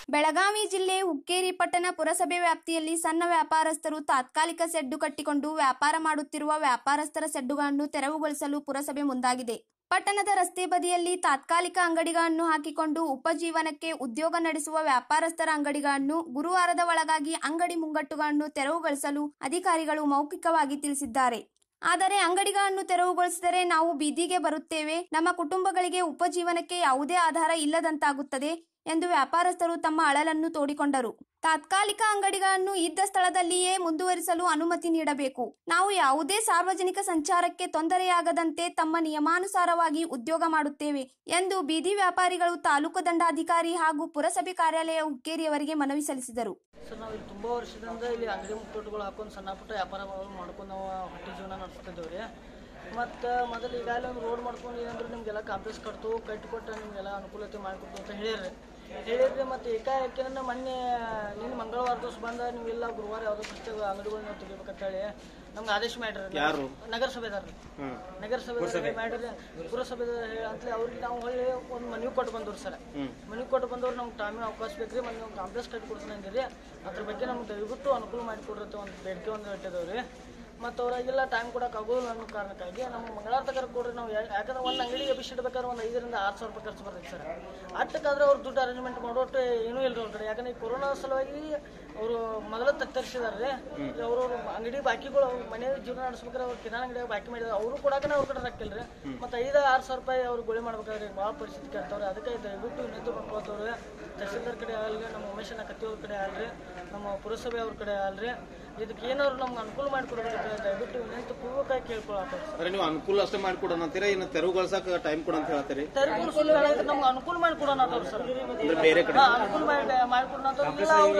ಬೆಳಗಾವಿ ಜಿಲ್ಲೆ ಹುಕ್ಕೇರಿ ಪಟ್ಟಣ ಪುರಸಭೆ ವ್ಯಾಪ್ತಿಯಲ್ಲಿ ಸಣ್ಣ ವ್ಯಾಪಾರಸ್ಥರು ತಾತ್ಕಾಲಿಕ ಸೆಡ್ಡು ಕಟ್ಟಿಕೊಂಡು ವ್ಯಾಪಾರ ಮಾಡುತ್ತಿರುವ ವ್ಯಾಪಾರಸ್ಥರ ಸೆಡ್ಡುಗಳನ್ನು ತೆರವುಗೊಳಿಸಲು ಪುರಸಭೆ ಮುಂದಾಗಿದೆ ಪಟ್ಟಣದ ರಸ್ತೆ ಬದಿಯಲ್ಲಿ ತಾತ್ಕಾಲಿಕ ಅಂಗಡಿಗಳನ್ನು ಹಾಕಿಕೊಂಡು ಉಪಜೀವನಕ್ಕೆ ಉದ್ಯೋಗ ನಡೆಸುವ ವ್ಯಾಪಾರಸ್ಥರ ಅಂಗಡಿಗಳನ್ನು ಗುರುವಾರದ ಒಳಗಾಗಿ ಅಂಗಡಿ ಮುಂಗಟ್ಟುಗಳನ್ನು ತೆರವುಗೊಳಿಸಲು ಅಧಿಕಾರಿಗಳು ಮೌಖಿಕವಾಗಿ ತಿಳಿಸಿದ್ದಾರೆ ಆದರೆ ಅಂಗಡಿಗಳನ್ನು ತೆರವುಗೊಳಿಸಿದರೆ ನಾವು ಬೀದಿಗೆ ಬರುತ್ತೇವೆ ನಮ್ಮ ಕುಟುಂಬಗಳಿಗೆ ಉಪಜೀವನಕ್ಕೆ ಯಾವುದೇ ಆಧಾರ ಇಲ್ಲದಂತಾಗುತ್ತದೆ ಎಂದು ವ್ಯಾಪಾರಸ್ಥರು ತಮ್ಮ ಅಳಲನ್ನು ತೋಡಿಕೊಂಡರು ತಾತ್ಕಾಲಿಕ ಅಂಗಡಿಗಳನ್ನು ಇದ್ದ ಸ್ಥಳದಲ್ಲಿಯೇ ಮುಂದುವರಿಸಲು ಅನುಮತಿ ನೀಡಬೇಕು ನಾವು ಯಾವುದೇ ಸಾರ್ವಜನಿಕ ಸಂಚಾರಕ್ಕೆ ತೊಂದರೆಯಾಗದಂತೆ ತಮ್ಮ ನಿಯಮಾನುಸಾರವಾಗಿ ಉದ್ಯೋಗ ಮಾಡುತ್ತೇವೆ ಎಂದು ಬೀದಿ ವ್ಯಾಪಾರಿಗಳು ತಾಲೂಕು ದಂಡಾಧಿಕಾರಿ ಹಾಗೂ ಪುರಸಭೆ ಕಾರ್ಯಾಲಯ ಹುಕ್ಕೇರಿಯವರಿಗೆ ಮನವಿ ಸಲ್ಲಿಸಿದರು ಸರ್ ನಾವು ಇಲ್ಲಿ ತುಂಬ ವರ್ಷದಿಂದ ಇಲ್ಲಿ ಅಂಗಡಿ ಮುಕ್ಕಟ್ಟುಗಳು ಹಾಕೊಂಡು ಸಣ್ಣ ಪುಟ್ಟ ವ್ಯಾಪಾರಗಳು ಮಾಡ್ಕೊಂಡು ನಾವು ಹೊಟ್ಟೆ ಜೀವನ ನಡೆಸ್ತಿದ್ದೇವೆ ರೀ ಮತ್ತು ಮೊದಲು ಈಗಾಗಲೇ ಒಂದು ರೋಡ್ ಮಾಡ್ಕೊಂಡು ಏನಂದ್ರೆ ನಿಮಗೆಲ್ಲ ಕಾಂಪ್ಲೆಕ್ಸ್ ಕಟ್ತು ಕಟ್ಟಿಕೊಟ್ಟು ನಿಮಗೆಲ್ಲ ಅನುಕೂಲತೆ ಮಾಡಿಕೊಟ್ಟು ಅಂತ ಹೇಳಿರಿ ಹೇಳಿದ್ರಿ ಮತ್ತು ಏಕಾಏಕಿನ ಮೊನ್ನೆ ನಿನ್ನ ಮಂಗಳವಾರ ದಿವಸ ಬಂದ ನೀವೆಲ್ಲ ಗುರುವಾರ ಯಾವುದೋ ಪುಸ್ತಕ ಅಂಗಡಿಗಳನ್ನ ತೆಗಿಬೇಕಂತ ಹೇಳಿ ನಮ್ಗೆ ಆದೇಶ ಮಾಡ್ರಿ ಯಾರು? ನಗರಸಭೆದಾರ್ರಿ ಹ್ಮ್. ನಗರಸಭೆ ಮಾಡಿದ್ರೆ ಪುರಸಭೆ ಅಂತಲೇ ಅವ್ರಿಗೆ ನಾವು ಹೊಳ್ಳಿ ಒಂದು ಮನವಿ ಕೊಟ್ಟು ಬಂದವ್ರು ಸರ್ ಮನವಿ ಕೊಟ್ಟು ಬಂದವ್ರು ನಮ್ಗೆ ಟೈಮಿನ ಅವಕಾಶ ಬೇಕ್ರಿ ಮತ್ತು ನೀವು ಕಾಂಪ್ಲೆಕ್ಸ್ ಕಟ್ಟಿ ಕೊಡ್ತೀನಿ ಅಂದಿರಿ ಅದ್ರ ಬಗ್ಗೆ ನಮ್ಗೆ ದಯವಿಟ್ಟು ಅನುಕೂಲ ಮಾಡಿಕೊಡ್ರತ್ತೆ ಒಂದು ಬೇಡಿಕೆ ಒಂದು ಇಟ್ಟಿದ್ದೇವೆ ಮತ್ತು ಅವ್ರಾಗೆಲ್ಲ ಟೈಮ್ ಕೊಡೋಕೆ ಆಗೋದಿಲ್ಲ ಅನ್ನೋ ಕಾರಣಕ್ಕಾಗಿ ನಮ್ಮ ಮಂಗಳವಾರ ತಗರ ಕೊಡ್ರಿ ನಾವು ಯಾ- ಯಾಕಂದ್ರೆ ಒಂದು ಅಂಗಡಿಗೆ ಬಿಸಿಡ್ಬೇಕಾದ್ರೆ ಒಂದು ಐದರಿಂದ ಆರು ಸಾವಿರ ರೂಪಾಯಿ ಖರ್ಚು ಬರ್ತೈತೆ ಸರ್ ಅಷ್ಟಕ್ಕಾದ್ರೆ ಅವ್ರು ದುಡ್ಡು ಅರೇಂಜ್ಮೆಂಟ್ ಮಾಡೋಟ್ಟು ಏನೂ ಇಲ್ಲ ಅವ್ರ ಕಡೆ ಯಾಕಂದ್ರೆ ಈ ಕೊರೋನಾ ಸಲುವಾಗಿ ಅವರು ಮೊದಲು ತತ್ತರಿಸಿದಾರೆ ಅವರು ಅಂಗಡಿ ಬಾಕಿಗಳು ಅವ್ರ ಮನೆ ಜೀವನ ನಡೆಸ್ಬೇಕಾದ್ರೆ ಅವ್ರು ಕಿರಾಣ ಅಂಗಡಿಯಾಗ ಬಾಕಿ ಮಾಡಿದ್ರು ಅವರು ಕೊಡಾಕನ ಅವ್ರ ಕಡೆ ರೊಕ್ಕಿಲ್ರಿ ಮತ್ತು ಐದು ಆರು ಸಾವಿರ ರೂಪಾಯಿ ಅವ್ರು ಗುಳಿ ಮಾಡ್ಬೇಕಾದ್ರೆ ಭಾಳ ಪರಿಸ್ಥಿತಿ ಕೆಡ್ತಾವ್ರೆ ಅದಕ್ಕೆ ದಯವಿಟ್ಟು ವಿನಂತಿ ಮಾಡ್ಕೊಳ್ತವ್ರೆ ತಹಸೀಲ್ದಾರ್ ಕಡೆ ಆಗಲಿ ನಮ್ಮ ಉಮೇಶನ ಕತ್ತಿಯವ್ರ ಕಡೆ ಆಗಲಿ ನಮ್ಮ ಪುರಸಭೆ ಅವ್ರ ಕಡೆ ಆಗಲಿ ಇದಕ್ಕೆ ಏನಾದ್ರು ನಮ್ಗೆ ಅನುಕೂಲ ಮಾಡಿಕೊಡ್ಬೇಕು ದಯವಿಟ್ಟು ವಿನಂತಿ ಪೂರ್ವಕವಾಗಿ ಕೇಳ್ಕೊಳತ್ತವ್ರೆ ಅಂದ್ರೆ ನೀವು ಅನುಕೂಲ ಅಷ್ಟೇ ಮಾಡಿಕೊಡೋಣ ಅಂತೀರಾ ಇನ್ನು ತೆರವುಗೊಳ್ಸಕ್ ಟೈಮ್ ಕೊಡ ಅಂತ ಹೇಳ್ತೀರಿ ತೆರವುಗೊಳಿಸೋದು ನಮ್ಗೆ ಅನುಕೂಲ ಮಾಡಿಕೊಡೋಣ ಅಂತವ್ರು ಸರ್ ಅಂದ್ರೆ ಬೇರೆ ಕಡೆ ಹಾ, ಅನುಕೂಲ ಮಾಡಿ ಮಾಡಿಕೊಡೋಣ ಅಂತ ಇಲ್ಲ ಅವ್ರು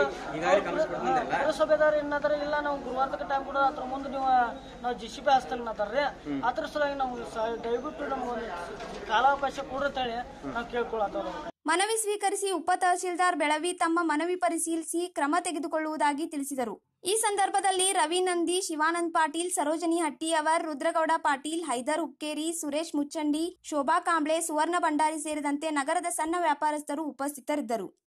ಪುರಸಭೆದಾರ ಏನದಾರ ಇಲ್ಲ ನಾವು ಗುರುವಾರ ಟೈಮ್ ಕೂಡ ಅದ್ರ ಮುಂದೆ ನೀವು ನಾವು ಜಿ ಸಿ ಬಿ ಹಾಸ್ತಾನೆ ಅನ್ನತಾರ್ರಿ ಅದ್ರ ಸಲುವಾಗಿ ನಮ್ಗೆ ಸ- ದಯವಿಟ್ಟು ನಮ್ಗೆ ಒಂದು ಕಾಲಾವಕಾಶ ಕೊಡ್ರತ್ತೇಳಿ ನಾವು ಕೇಳ್ಕೊಳತ್ತವ್ರು ಮನವಿ ಸ್ವೀಕರಿಸಿ ಉಪ ತಹಶೀಲ್ದಾರ್ ಬೆಳವಿ ತಮ್ಮ ಮನವಿ ಪರಿಶೀಲಿಸಿ ಕ್ರಮ ತೆಗೆದುಕೊಳ್ಳುವುದಾಗಿ ತಿಳಿಸಿದರು ಈ ಸಂದರ್ಭದಲ್ಲಿ ರವಿ ನಂದಿ ಶಿವಾನಂದ್ ಪಾಟೀಲ್ ಸರೋಜನಿ ಹಟ್ಟಿಯವರ್ ರುದ್ರಗೌಡ ಪಾಟೀಲ್ ಹೈದರ್ ಹುಕ್ಕೇರಿ ಸುರೇಶ್ ಮುಚ್ಚಂಡಿ ಶೋಭಾ ಕಾಂಬ್ಳೆ ಸುವರ್ಣ ಭಂಡಾರಿ ಸೇರಿದಂತೆ ನಗರದ ಸಣ್ಣ ವ್ಯಾಪಾರಸ್ಥರು ಉಪಸ್ಥಿತರಿದ್ದರು